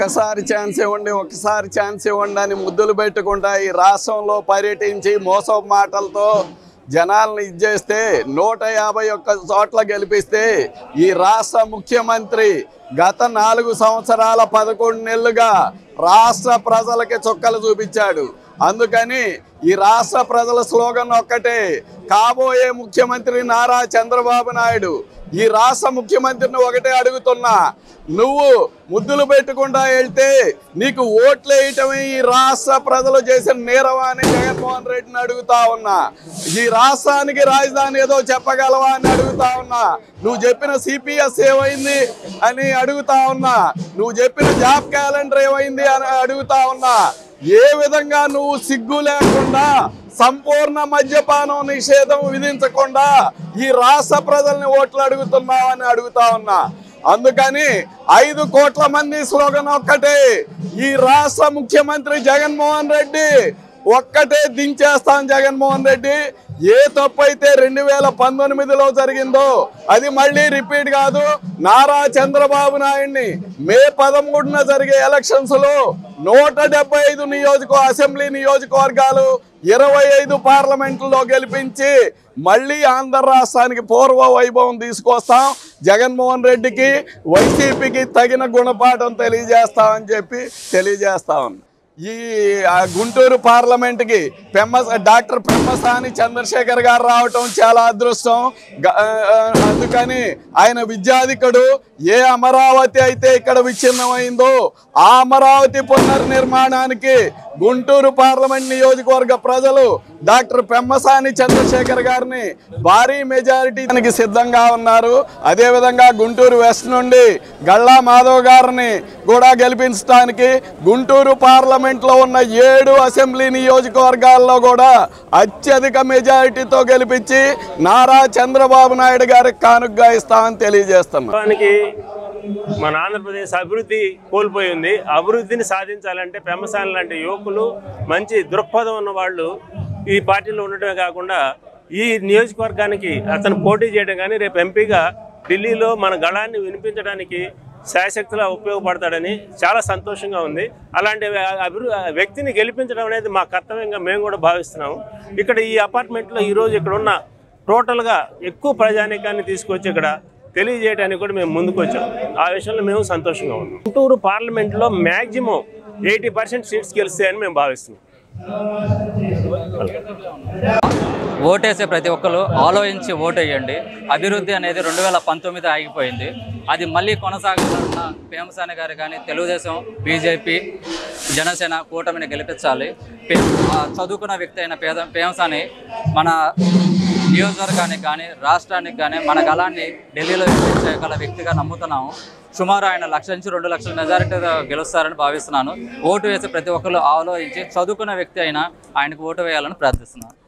ఒక్కసారి ఛాన్స్ ఇవ్వండి ఒక్కసారి ఛాన్స్ ఇవ్వండి అని ముద్దులు పెట్టకుండా ఈ రాష్ట్రంలో పర్యటించి మోసం మాటలతో జనాలను ఇచ్చేస్తే నూట యాభై ఒక్క చోట్ల గెలిపిస్తే ఈ రాష్ట్ర ముఖ్యమంత్రి గత నాలుగు సంవత్సరాల పదకొండు నెలలుగా రాష్ట్ర ప్రజలకి చుక్కలు చూపించాడు అందుకని ఈ రాష్ట్ర ప్రజల స్లోగన్ ఒక్కటే కాబోయే ముఖ్యమంత్రి నారా చంద్రబాబు నాయుడు ఈ రాష్ట్ర ముఖ్యమంత్రిని ఒకటే అడుగుతున్నా నువ్వు ముద్దులు పెట్టకుండా వెళ్తే నీకు ఓట్లు వేయటమే ఈ రాష్ట్ర ప్రజలు చేసిన నేరవా అని జగన్మోహన్ రెడ్డిని అడుగుతా ఉన్నా ఈ రాష్ట్రానికి రాజధాని ఏదో చెప్పగలవా అని అడుగుతా ఉన్నా నువ్వు చెప్పిన సిపిఎస్ ఏమైంది అని అడుగుతా ఉన్నా నువ్వు చెప్పిన జాబ్ క్యాలెండర్ ఏమైంది అని అడుగుతా ఉన్నా ఏ విధంగా నువ్వు సిగ్గు లేకుండా సంపూర్ణ మద్యపానం నిషేధం విధించకుండా ఈ రాష్ట్ర ప్రజల్ని ఓట్లు అడుగుతున్నావని అడుగుతా ఉన్నా అందుకని ఐదు కోట్ల మంది స్లోగన్ ఒక్కటే ఈ రాష్ట్ర ముఖ్యమంత్రి జగన్మోహన్ రెడ్డి ఒక్కటే దించేస్తాం జగన్మోహన్ రెడ్డి ఏ తప్పు అయితే రెండు వేల పంతొమ్మిదిలో జరిగిందో అది మళ్ళీ రిపీట్ కాదు నారా చంద్రబాబు నాయుడిని మే పదమూడున జరిగే ఎలక్షన్స్ లో నూట డెబ్బై ఐదు నియోజక అసెంబ్లీ నియోజకవర్గాలు ఇరవై ఐదు పార్లమెంట్లో గెలిపించి మళ్ళీ ఆంధ్ర రాష్ట్రానికి పూర్వ వైభవం తీసుకొస్తాం జగన్మోహన్ రెడ్డికి వైసీపీకి తగిన గుణపాఠం తెలియజేస్తామని చెప్పి తెలియజేస్తాం ఈ ఆ, గుంటూరు పార్లమెంట్కి పెమ్మ డాక్టర్ పెమ్మసాని చంద్రశేఖర్ గారు రావటం చాలా అదృష్టం గ- ఆ, ఆ, అందుకని ఆయన విద్యాధికుడు ఏ అమరావతి అయితే ఇక్కడ విచ్ఛిన్నమైందో ఆ అమరావతి పునర్నిర్మాణానికి గుంటూరు పార్లమెంట్ నియోజకవర్గ ప్రజలు డాక్టర్ పెమ్మసాని చంద్రశేఖర్ గారిని భారీ మెజారిటీకి సిద్ధంగా ఉన్నారు అదేవిధంగా గుంటూరు వెస్ట్ నుండి గల్లా మాధవ్ గారిని కూడా గెలిపించడానికి గుంటూరు పార్లమెంట్లో ఉన్న ఏడు అసెంబ్లీ నియోజకవర్గాల్లో కూడా అత్యధిక మెజారిటీతో గెలిపించి నారా చంద్రబాబు నాయుడు గారికి కానుగ్గా ఇస్తామని తెలియజేస్తున్నాం వాస్తవానికి మన ఆంధ్రప్రదేశ్ అభివృద్ధి కోల్పోయింది అభివృద్ధిని సాధించాలంటే పెమ్మసాని లాంటి యువకులు మంచి దృక్పథం ఉన్న వాళ్ళు ఈ పార్టీలో ఉండటమే కాకుండా ఈ నియోజకవర్గానికి అతను పోటీ చేయడం కానీ రేపు ఎంపీగా ఢిల్లీలో మన గళాన్ని వినిపించడానికి శాశక్తిలా ఉపయోగపడతాడని చాలా సంతోషంగా ఉంది అలాంటి అభివృ వ్యక్తిని గెలిపించడం అనేది మా కర్తవ్యంగా మేము కూడా భావిస్తున్నాము ఇక్కడ ఈ అపార్ట్మెంట్లో ఈరోజు ఇక్కడ ఉన్న టోటల్గా ఎక్కువ ప్రజానీకాన్ని తీసుకొచ్చి ఇక్కడ తెలియజేయడానికి కూడా మేము ముందుకు వచ్చాం ఆ విషయంలో మేము సంతోషంగా ఉన్నాం గుంటూరు పార్లమెంట్లో మ్యాక్సిమం ఎయిటీ పర్సెంట్ సీట్స్ గెలుస్తాయని మేము భావిస్తున్నాం ఓటేసే ప్రతి ఒక్కరు ఆలోచించి ఓటు వేయండి అభివృద్ధి అనేది రెండు వేల పంతొమ్మిది ఆగిపోయింది అది మళ్ళీ కొనసాగుతున్న పేమసాని గారు కానీ తెలుగుదేశం బీజేపీ జనసేన కూటమిని గెలిపించాలి పే- ఆ చదువుకున్న వ్యక్తి అయిన పేద పేమసాని మన నియోజకవర్గానికి కానీ రాష్ట్రానికి కానీ మన గలాన్ని ఢిల్లీలో వినిపించగల వ్యక్తిగా నమ్ముతున్నాము సుమారు ఆయన లక్ష నుంచి రెండు లక్షల మెజారిటీతో గెలుస్తారని భావిస్తున్నాను ఓటు వేసే ప్రతి ఒక్కరు ఆలోచించి చదువుకున్న వ్యక్తి అయినా ఆయనకు ఓటు వేయాలని ప్రార్థిస్తున్నాను